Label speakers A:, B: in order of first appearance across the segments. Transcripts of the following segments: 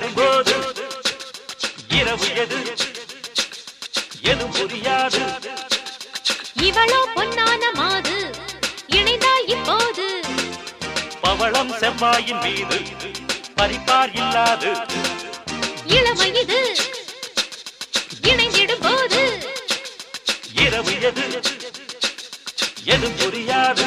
A: இணைந்திடும் போது இரவு எது எது புரியாது
B: இவளோ பொன்னான மாது இணைந்தால் இப்போது
A: பவளம் செவ்வாயின் மீது பறிப்பார் இல்லாது
B: இளமை இது இணைந்திடும் போது
A: இரவு எது எது புரியாது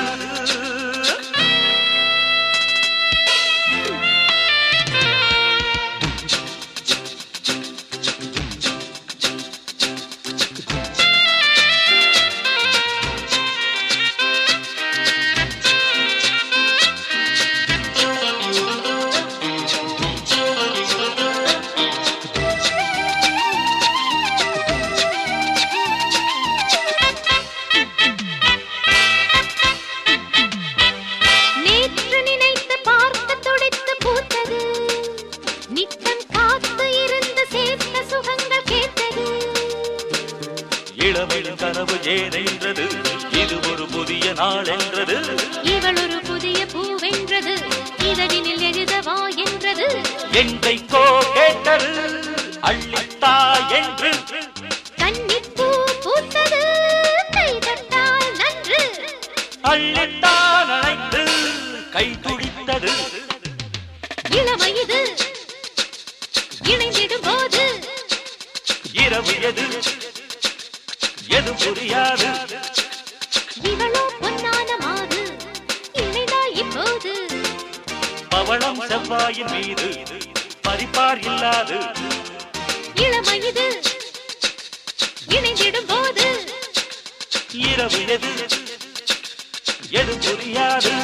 B: நேற்று நினைத்து பார்க்க துடித்து பூத்தது நித்தம் காத்து இருந்து சேர்த்த சுகங்கள் கேட்டது
A: இளமையின் கனவு ஏனென்றது இது ஒரு புதிய நாள் என்றது
B: இவள் ஒரு புதிய பூவென்றது இதழினில் எழுதவா என்றது
A: என்றைக்கோ கேட்டது அள்ளித்தா என்று
B: கன்னிப்பூ பூத்தது கை தட்டால் நன்று
A: அள்ளித்தான் அழைத்து கை துடித்தது
B: இளமை இது இணைந்திடும் போது
A: இரவு எது எது புரியாது
B: இவளோ பொன்னான மாது இணைந்தால் இப்போது
A: பவளம் செவ்வாயின் மீது பறிப்பார் இல்லாது
B: இளமை இது இணைந்திடும் போது
A: இரவு எது எது புரியாது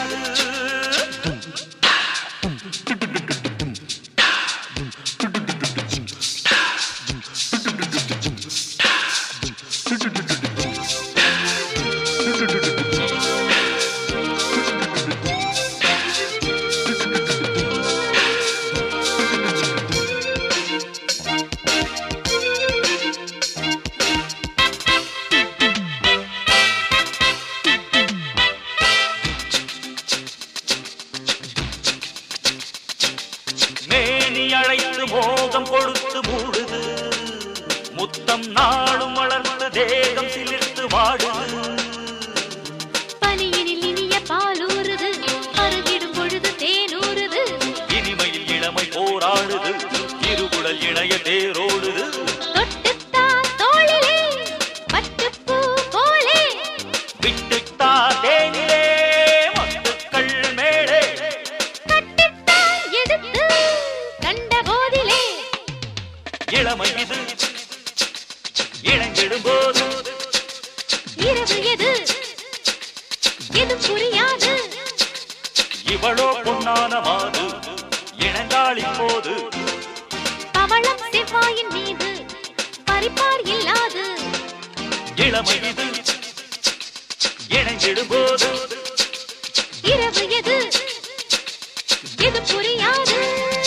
A: மேனி அழைத்து மோகம் கொடுத்து மூடுது முத்தம் நாளும் வளர்ந்து தேகம் சிலிர்த்து வாடுது
B: பனியினில் இனிய பாலூறுது அருகிடும் பொழுது தேனூறுது
A: இனிமையில் இளமை போராடுது இருகுடல் இணைய தேரோடுது
B: தொட்டுத்தான் தோளிலே பட்டுப்பூ போலே
A: விட்டுத்தா தேனிலே மத்துக்கள் மேலே
B: கட்டித்தான் எடுத்து கண்ட போதிலே
A: இளமை இது இணைந்திடும் போது
B: இரவு எது எது புரியாது
A: இவளோ பொன்னான மாது இணைந்தாள் இப்போது
B: பவளம் செவ்வாயின் மீது பறிப்பார் இல்லாது
A: இளமை இது இணைந்திடும் போது
B: இரவு எது எது புரியாது